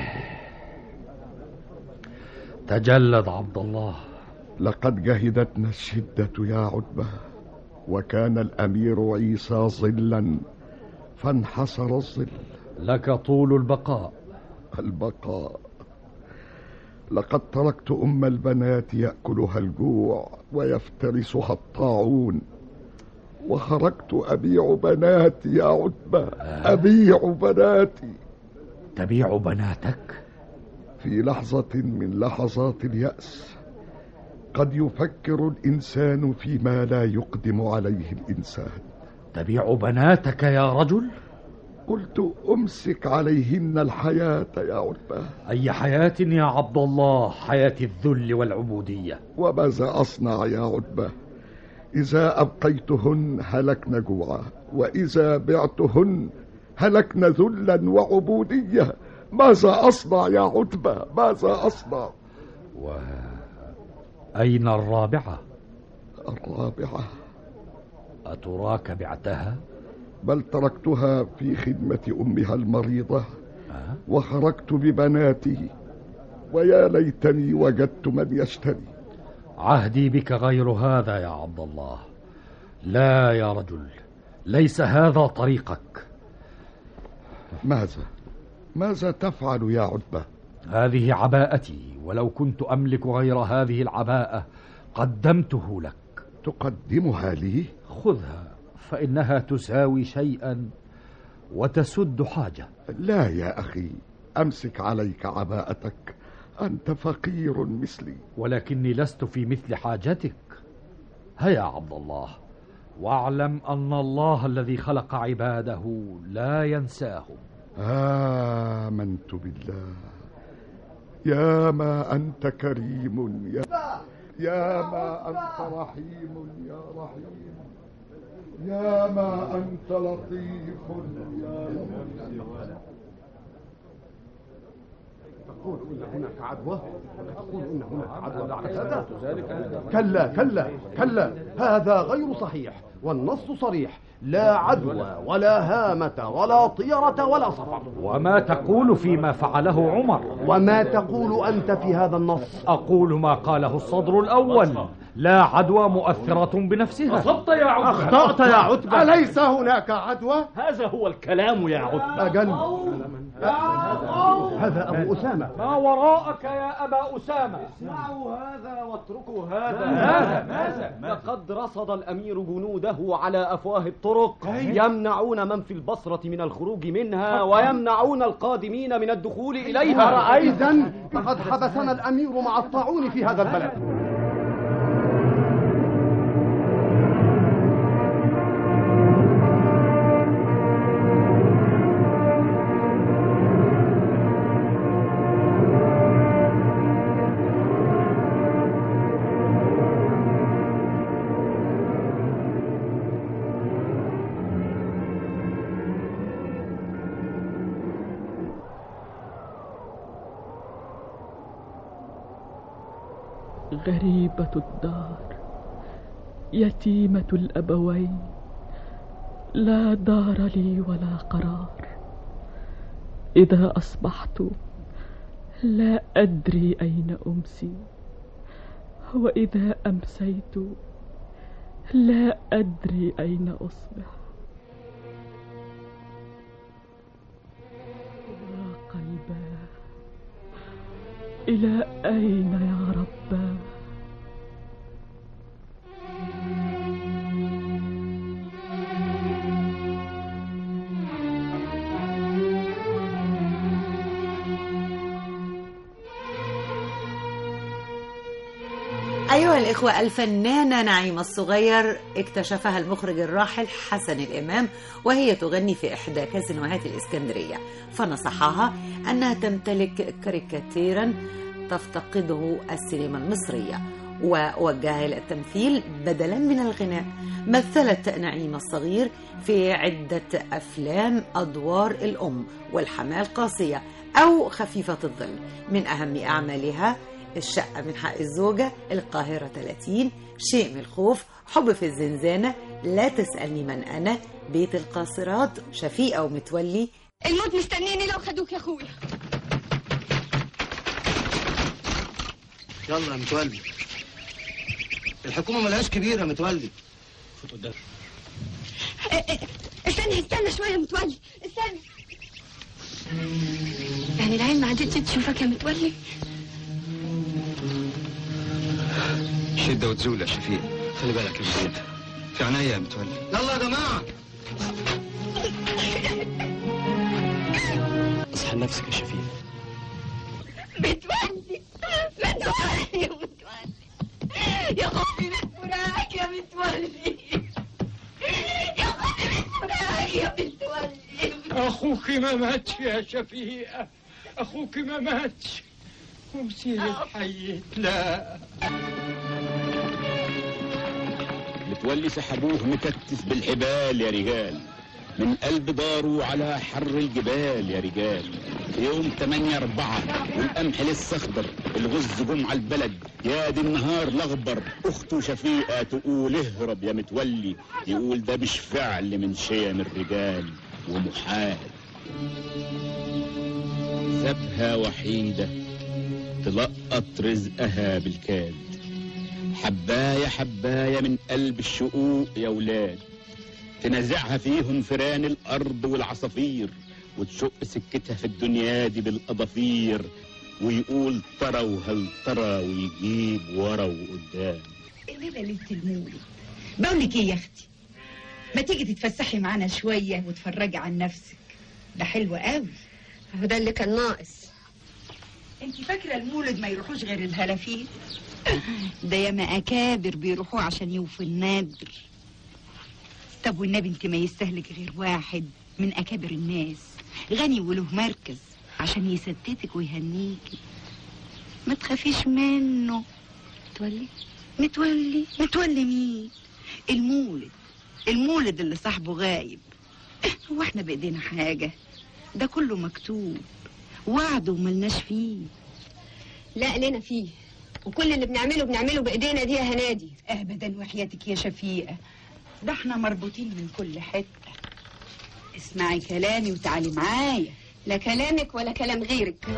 تجلد عبد الله لقد جهدتنا الشدة يا عتبة وكان الأمير عيسى ظلا فانحصر الظل لك طول البقاء البقاء لقد تركت أم البنات يأكلها الجوع ويفترسها الطاعون وخرجت أبيع بناتي يا عتبة أبيع بناتي تبيع بناتك في لحظة من لحظات اليأس قد يفكر الإنسان فيما لا يقدم عليه الإنسان تبيع بناتك يا رجل قلت أمسك عليهن الحياة يا عتبة أي حياة يا عبد الله حياة الذل والعبودية وماذا أصنع يا عتبة إذا أبقيتهن هلكن جوعا وإذا بعتهن هلكن ذلا وعبودية ماذا أصنع يا عتبة ماذا أصنع أين الرابعة الرابعة أتراك بعتها بل تركتها في خدمة أمها المريضة أه؟ وخرجت ببناته ويا ليتني وجدت من يشتري عهدي بك غير هذا يا عبد الله لا يا رجل ليس هذا طريقك ماذا ماذا تفعل يا عتبة هذه عباءتي ولو كنت أملك غير هذه العباءة قدمته لك تقدمها لي خذها فإنها تساوي شيئا وتسد حاجة لا يا أخي أمسك عليك عباءتك أنت فقير مثلي ولكني لست في مثل حاجتك هيا عبد الله واعلم أن الله الذي خلق عباده لا ينساهم آمنت بالله يا ما أنت كريم يا يا ما أنت رحيم يا رحيم يا ما أنت لطيف يا لطيف تقول إن هناك عدوى تقول إن هناك عدوى كلا كلا كلا هذا غير صحيح والنص صريح لا عدوى ولا هامة ولا طيرة ولا صفر وما تقول فيما فعله عمر وما تقول أنت في هذا النص أقول ما قاله الصدر الأول لا عدوى مؤثرة بنفسها أصبت يا عتبة أخطأت يا عتبة أليس هناك عدوى هذا هو الكلام يا عتبة أجل هذا أبو أسامة ما وراءك يا أبا أسامة اسمعوا هذا واتركوا هذا ماذا ماذا لقد رصد الأمير جنوده على أفواه الطرق يمنعون من في البصرة من الخروج منها ويمنعون القادمين من الدخول إليها إذا فقد حبسنا الأمير مع الطاعون في هذا البلد غريبة الدار يتيمة الأبوين لا دار لي ولا قرار إذا أصبحت لا أدري أين أمسي وإذا أمسيت لا أدري أين أصبح إلى أين يا رباه أيها الإخوة الفنانة نعيمة الصغير اكتشفها المخرج الراحل حسن الإمام وهي تغني في إحدى كازينوهات الإسكندرية فنصحها أنها تمتلك كاريكاتيرا تفتقده السينما المصرية ووجهها إلى التمثيل بدلا من الغناء مثلت نعيمة الصغير في عدة أفلام أدوار الأم والحماة القاسية أو خفيفة الظل من أهم أعمالها الشقة من حق الزوجة القاهرة 30 شيء من الخوف حب في الزنزانة لا تسألني من أنا بيت القاصرات شفيقة ومتولي الموت مستنيني لو خدوك يا اخويا يلا يا متولي الحكومة ملهاش كبيرة يا متولي فوت قدام استنى استنى شويه يا متولي استنى يعني العين ما عادتش تشوفك يا متولي شدة وتزول يا شفيق خلي بالك يا مزيد في عناية يا متولي يلا يا جماعة اصحى نفسك يا شفيق متولي متولي يا متولي يا خوفي من فراقك يا متولي يا خوفي من فراقك يا متولي أخوك ما ماتش يا شفيقة أخوك ما ماتش وسيرة حيت لا متولي سحبوه مكتف بالحبال يا رجال من قلب داره على حر الجبال يا رجال يوم 8 4 والقمح لسه اخضر الغز جم على البلد يا دي النهار الاخضر اخته شفيقه تقول اهرب يا متولي يقول ده مش فعل من شيم الرجال ومحال سابها وحيده تلقط رزقها بالكاد حباية حباية من قلب الشقوق يا ولاد تنازعها فيهم فيران الأرض والعصافير وتشق سكتها في الدنيا دي بالأضافير ويقول ترى وهل ترى ويجيب ورا وقدام الليلة ليلة المولد بقول لك ايه يا اختي ما تيجي تتفسحي معانا شوية وتفرجي عن نفسك ده حلو قوي هو ده اللي كان ناقص انت فاكرة المولد ما يروحوش غير الهلافين ده ياما اكابر بيروحوا عشان يوفوا النادر طب والنبي انت ما يستهلك غير واحد من اكابر الناس غني وله مركز عشان يستتك ويهنيكي ما تخافيش منه متولي متولي متولي مين المولد المولد اللي صاحبه غايب هو احنا بايدينا حاجة ده كله مكتوب وعد وملناش فيه لا لنا فيه وكل اللي بنعمله بنعمله بايدينا دي يا هنادي ابدا وحياتك يا شفيقة ده احنا مربوطين من كل حتة اسمعي كلامي وتعالي معايا لا كلامك ولا كلام غيرك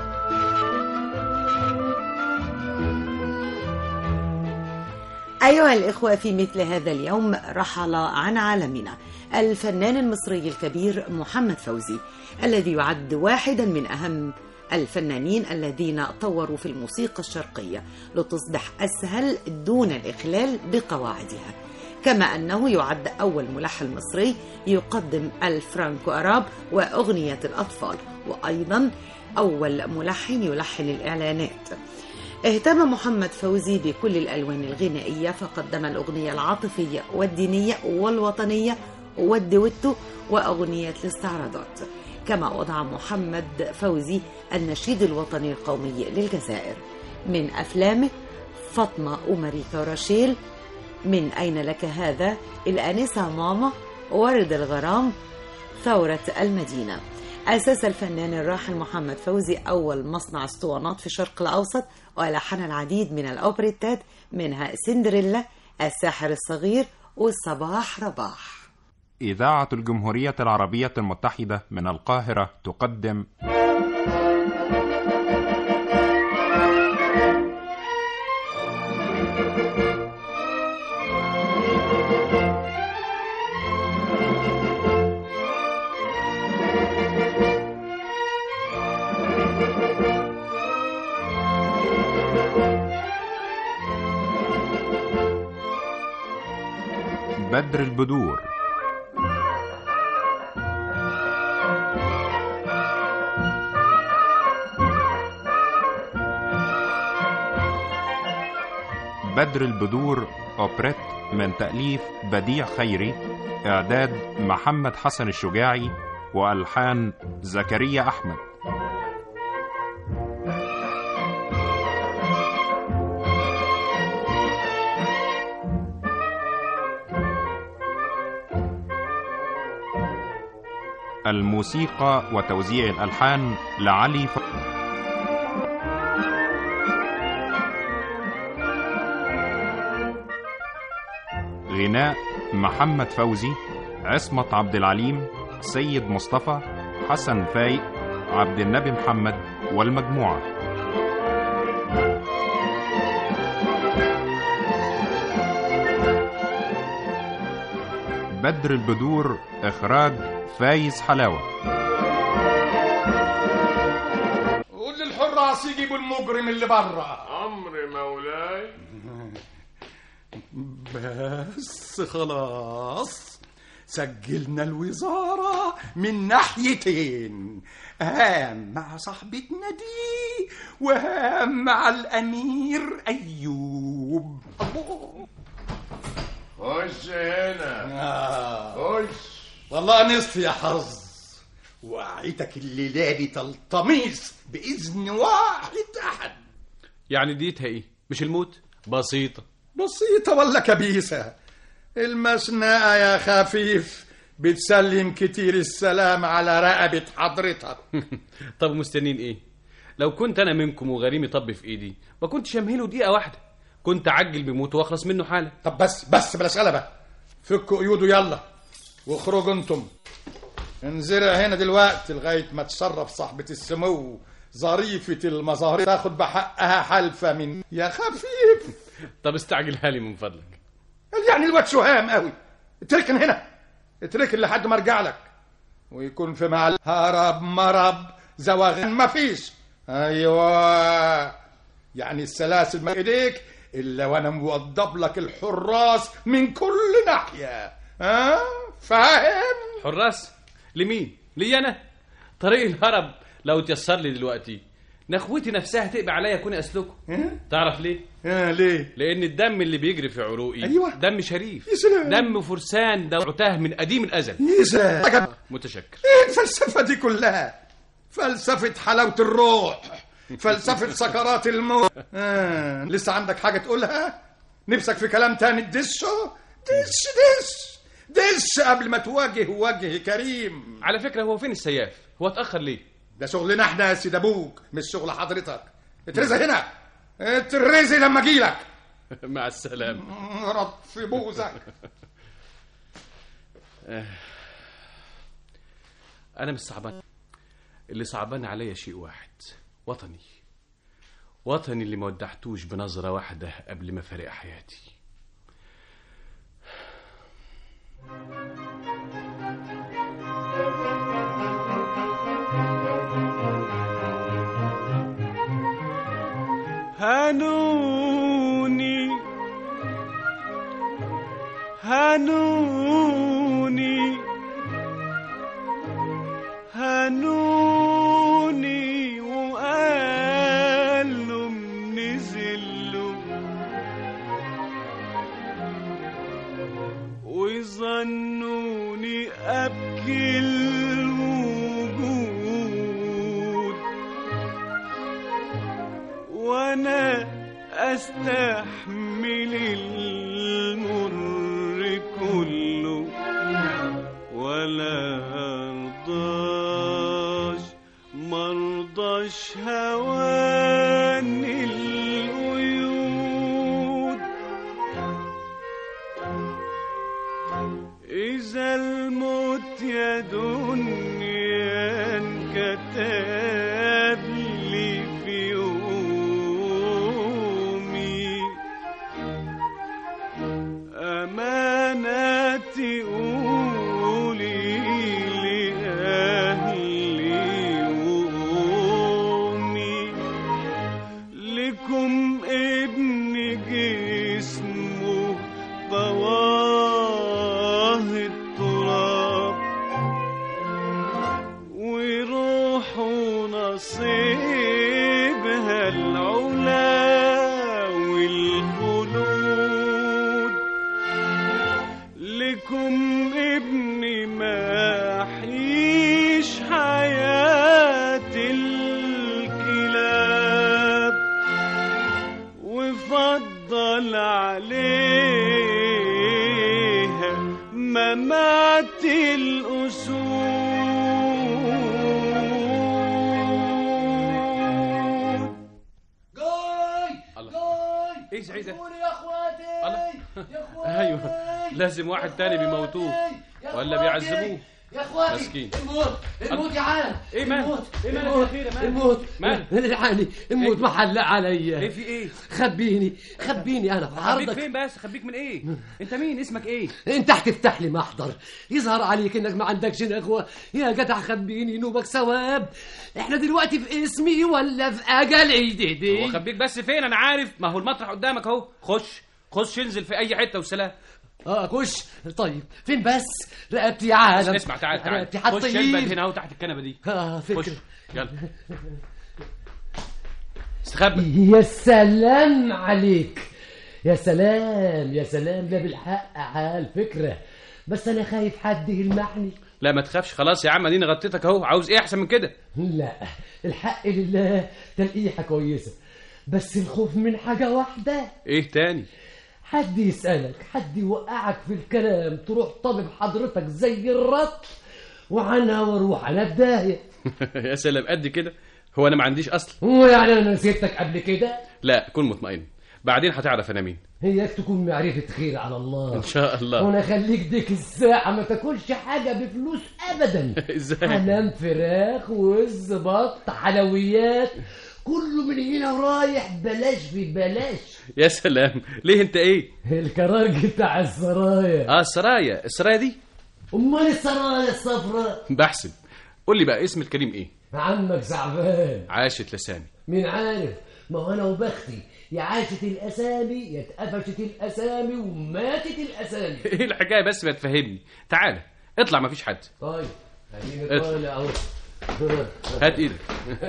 أيها الإخوة في مثل هذا اليوم رحل عن عالمنا الفنان المصري الكبير محمد فوزي الذي يعد واحدا من أهم الفنانين الذين طوروا في الموسيقى الشرقية لتصبح أسهل دون الإخلال بقواعدها كما أنه يعد أول ملحن مصري يقدم الفرانكو أراب وأغنية الأطفال وأيضا أول ملحن يلحن الإعلانات اهتم محمد فوزي بكل الألوان الغنائية فقدم الأغنية العاطفية والدينية والوطنية والدويتو وأغنية الاستعراضات كما وضع محمد فوزي النشيد الوطني القومي للجزائر من أفلامه فاطمة وماريكا وراشيل من أين لك هذا الآنسة ماما ورد الغرام ثورة المدينة أسس الفنان الراحل محمد فوزي أول مصنع اسطوانات في الشرق الأوسط ولحن العديد من الأوبريتات منها سندريلا الساحر الصغير والصباح رباح إذاعة الجمهورية العربية المتحدة من القاهرة تقدم بدر البدور بدر البدور أوبريت من تأليف بديع خيري إعداد محمد حسن الشجاعي وألحان زكريا أحمد الموسيقى وتوزيع الألحان لعلي ف... غناء محمد فوزي عصمت عبد العليم سيد مصطفى حسن فايق عبد النبي محمد والمجموعة بدر البدور إخراج فايز حلاوة قول للحراس يجيبوا المجرم اللي بره أمر مولاي بس خلاص سجلنا الوزارة من ناحيتين هام مع صاحبتنا دي وهام مع الأمير أيوب خش هنا آه. خش والله نصف يا حظ وعيتك الليلة دي تلطميس بإذن واحد أحد يعني ديتها ايه مش الموت بسيطة بسيطة ولا كبيسة المشنقة يا خفيف بتسلم كتير السلام على رقبة حضرتك طب مستنين ايه لو كنت انا منكم وغريمي طب في ايدي ما كنتش امهله دقيقة واحدة كنت اعجل بموته واخلص منه حالا طب بس بس بلاش قلبة فكوا قيوده يلا واخرجوا انتم انزرع هنا دلوقتي لغاية ما تصرف صاحبة السمو ظريفة المظاهر تاخد بحقها حلفة من يا خفيف طب استعجلها لي من فضلك يعني الواد شهام قوي اتركن هنا اتركن لحد ما ارجع لك ويكون في مع هرب مرب زواغان مفيش ايوه يعني السلاسل ما ايديك الا وانا موضب لك الحراس من كل ناحيه ها فاهم حراس لمين لي انا طريق الهرب لو تيسر لي دلوقتي نخوتي نفسها تقبع عليا اكون اسلكه تعرف ليه اه ليه لان الدم اللي بيجري في عروقي أيوة. دم شريف يا سلام. دم فرسان دوعتاه من قديم الازل يا سلام متشكر ايه الفلسفه دي كلها فلسفه حلاوه الروح فلسفه سكرات الموت آه. لسه عندك حاجه تقولها نفسك في كلام تاني تدشه دش دش دش قبل ما تواجه وجه كريم على فكره هو فين السياف هو اتاخر ليه ده شغلنا احنا يا سيد ابوك مش شغل حضرتك اترزي هنا اترزي لما اجيلك مع السلامه رد في بوزك انا مش صعبان اللي صعبان عليا شيء واحد وطني وطني اللي ما ودعتوش بنظرة واحدة قبل ما فارق حياتي هنوني هنوني هنوني وقالوا نزلوا وظنوني أبكي الوجود وانا استحمل المر كله ولا ارضاش مرضاش هوان القيود اذا الموت يا دنيا انكتب لي في يومي أماناتي قولي لأهلي وأمي لكل نصيبها العلا والخلود لكم ابني ما حيش حياة الكلاب وفضل عليها ممات الأسود ايه سعيد ده؟ يا اخواتي يا اخواتي ايوه لازم واحد تاني بيموتوه ولا بيعذبوه يا اخواتي مسكين الموت الموت يا عالم ايه مالك؟ الموت ايه مالك يا الموت أخيرا؟ مالك؟ الموت مالك؟ الحقني الموت محلق عليا ايه في ايه؟ خبيني خبيني انا في خبيك عرضك فين بس خبيك من ايه انت مين اسمك ايه انت هتفتح لي محضر يظهر عليك انك ما عندكش نخوه يا جدع خبيني نوبك ثواب احنا دلوقتي في اسمي ولا في اجل ايدي هو خبيك بس فين انا عارف ما هو المطرح قدامك اهو خش خش انزل في اي حته وسلام اه خش طيب فين بس رقبتي يا عالم اسمع تعال تعال رقبتي خش هتطير البد هنا اهو تحت الكنبه دي اه خش فكرة يلا استخبى يا سلام عليك يا سلام يا سلام لا بالحق على الفكرة بس أنا خايف حد يلمحني لا ما تخافش خلاص يا عم اديني غطيتك اهو عاوز ايه احسن من كده لا الحق لله تلقيحة كويسة بس الخوف من حاجة واحدة ايه تاني حد يسألك حد يوقعك في الكلام تروح طالب حضرتك زي الرطل وعنها واروح انا بداية يا سلام قد كده هو انا ما عنديش اصل هو يعني انا نسيتك قبل كده لا كن مطمئن بعدين هتعرف انا مين هيك تكون معرفة خير على الله ان شاء الله وانا خليك ديك الساعة ما تاكلش حاجة بفلوس ابدا ازاي حمام فراخ وز بط حلويات كله من هنا ورايح بلاش في بلاش يا سلام ليه انت ايه الكراج بتاع السرايا اه السرايا السرايا دي امال السرايا الصفراء بحسب قول لي بقى اسم الكريم ايه عمك زعبان عاشت لساني مين عارف ما هو انا وبختي يا عاشت الاسامي يا اتقفشت الاسامي وماتت الاسامي ايه الحكايه بس ما تفهمني تعالى اطلع ما فيش حد طيب اديني اطلع. طالع اهو هات ايدك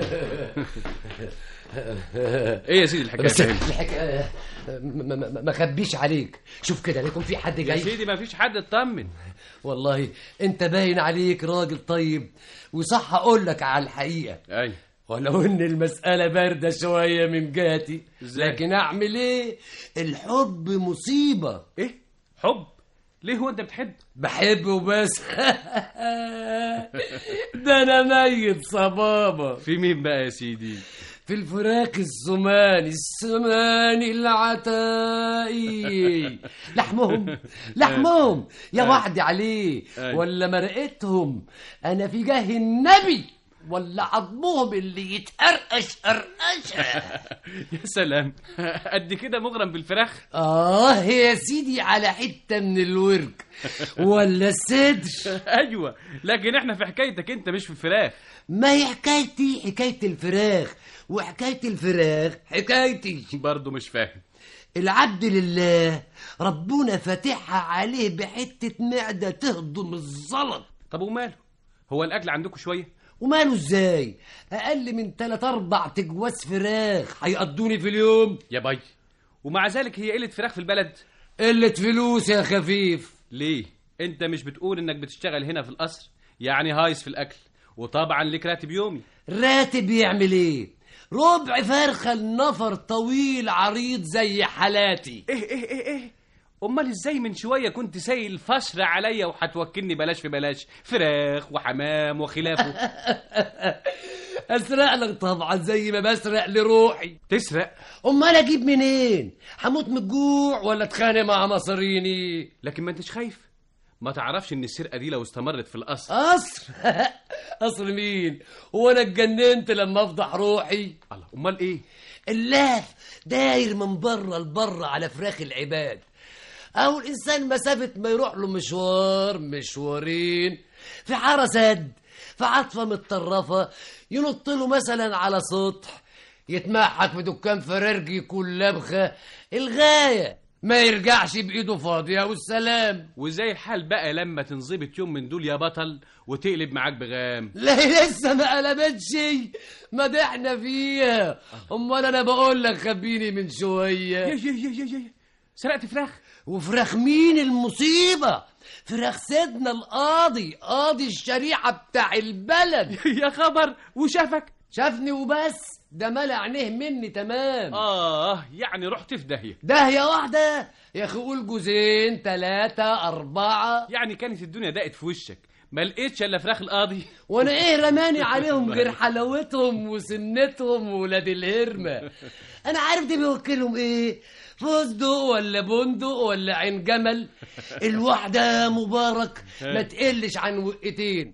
ايه يا سيدي الحكايه بس فهمني. الحكايه ما- ما ما- ما خبيش عليك شوف كده ليكم في حد يا جاي سيدي ما فيش حد اطمن والله انت باين عليك راجل طيب وصح اقول لك على الحقيقه اي ولو ان المساله بارده شويه من جهتي إزاي؟ لكن اعمل ايه الحب مصيبه ايه حب ليه هو انت بتحب بحب وبس ده انا ميت صبابه في مين بقى يا سيدي في الفراخ السماني السماني العتائي لحمهم لحمهم يا أي. وعد عليه أي. ولا مرقتهم انا في جاه النبي ولا عظمهم اللي يتقرقش قرقشه يا سلام قد كده مغرم بالفراخ اه يا سيدي على حته من الورك ولا الصدر ايوه لكن احنا في حكايتك انت مش في الفراخ ما هي حكايتي حكايه الفراخ وحكايه الفراخ حكايتي برضه مش فاهم العبد لله ربنا فاتحها عليه بحتة معدة تهضم الزلط طب وماله هو الاكل عندكم شويه وماله ازاي اقل من تلات اربع تجواز فراخ هيقضوني في اليوم يا باي ومع ذلك هي قله فراخ في البلد قلة فلوس يا خفيف ليه انت مش بتقول انك بتشتغل هنا في القصر يعني هايس في الاكل وطبعا ليك راتب يومي راتب يعمل ايه ربع فرخة النفر طويل عريض زي حالاتي ايه ايه ايه ايه امال ازاي من شويه كنت سايل فشر عليا وهتوكلني بلاش في بلاش فراخ وحمام وخلافه اسرق لك طبعا زي ما بسرق لروحي تسرق امال اجيب منين هموت من الجوع ولا اتخانق مع مصاريني لكن ما انتش خايف ما تعرفش ان السرقه دي لو استمرت في القصر قصر قصر مين هو انا اتجننت لما افضح روحي الله امال ايه اللاف داير من بره لبره على فراخ العباد او الانسان مسافه ما يروح له مشوار مشوارين في حاره سد في عطفه متطرفه ينط له مثلا على سطح يتمحك في دكان فرارجي يكون لبخه الغايه ما يرجعش بايده فاضيه والسلام وزي الحال بقى لما تنظبط يوم من دول يا بطل وتقلب معاك بغام لا لسه ما قلبتش ما ده احنا فيها امال انا بقول لك خبيني من شويه يا يا يا يا يا سرقت فراخ وفراخ مين المصيبه فراخ سيدنا القاضي قاضي الشريعه بتاع البلد يا خبر وشافك شافني وبس ده ملأ عينيه مني تمام اه يعني رحت في داهيه داهيه واحده يا اخي قول جوزين ثلاثه اربعه يعني كانت الدنيا ضاقت في وشك ما لقيتش الا فراخ القاضي وانا ايه رماني عليهم غير حلاوتهم وسنتهم وولاد الهرمه انا عارف دي بيوكلهم ايه فستق ولا بندق ولا عين جمل الواحدة مبارك ما تقلش عن وقتين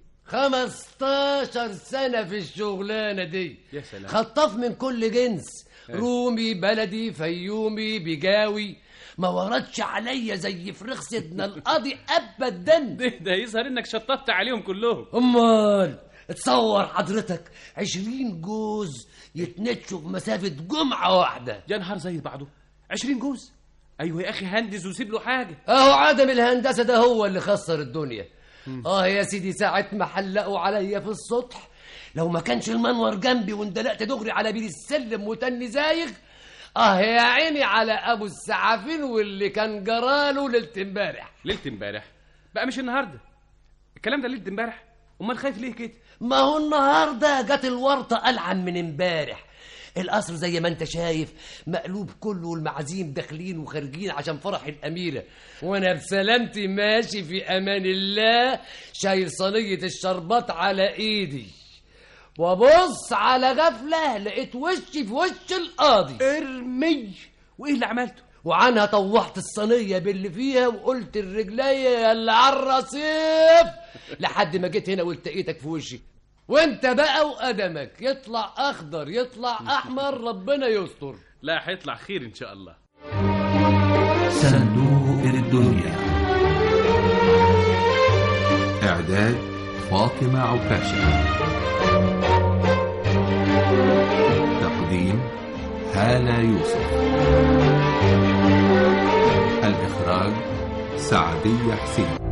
خمستاشر سنة في الشغلانة دي يا سلام خطاف من كل جنس رومي بلدي فيومي بجاوي ما وردش عليا زي فراخ سيدنا القاضي ابدا ده, ده يظهر انك شطبت عليهم كلهم امال تصور حضرتك عشرين جوز يتنتشوا في مسافة جمعة واحدة يا نهار زي بعضه عشرين جوز ايوه يا اخي هندس وسيب له حاجه اهو عدم الهندسة ده هو اللي خسر الدنيا اه يا سيدي ساعة ما حلقوا عليا في السطح لو ما كانش المنور جنبي واندلقت دغري على بير السلم وتاني زايغ اه يا عيني على ابو السعافين واللي كان جراله ليله امبارح ليله امبارح بقى مش النهارده الكلام ده ليله امبارح امال خايف ليه كده ما هو النهارده جت الورطه العن من امبارح القصر زي ما انت شايف مقلوب كله والمعازيم داخلين وخارجين عشان فرح الاميره وانا بسلامتي ماشي في امان الله شايل صينيه الشربات على ايدي وابص على غفله لقيت وشي في وش القاضي ارمي وايه اللي عملته وعنها طوحت الصينيه باللي فيها وقلت الرجليه اللي على الرصيف لحد ما جيت هنا والتقيتك في وشي وانت بقى وقدمك يطلع اخضر يطلع احمر ربنا يستر لا هيطلع خير ان شاء الله صندوق الدنيا إعداد فاطمة عكاشة تقديم هالة يوسف الإخراج سعدية حسين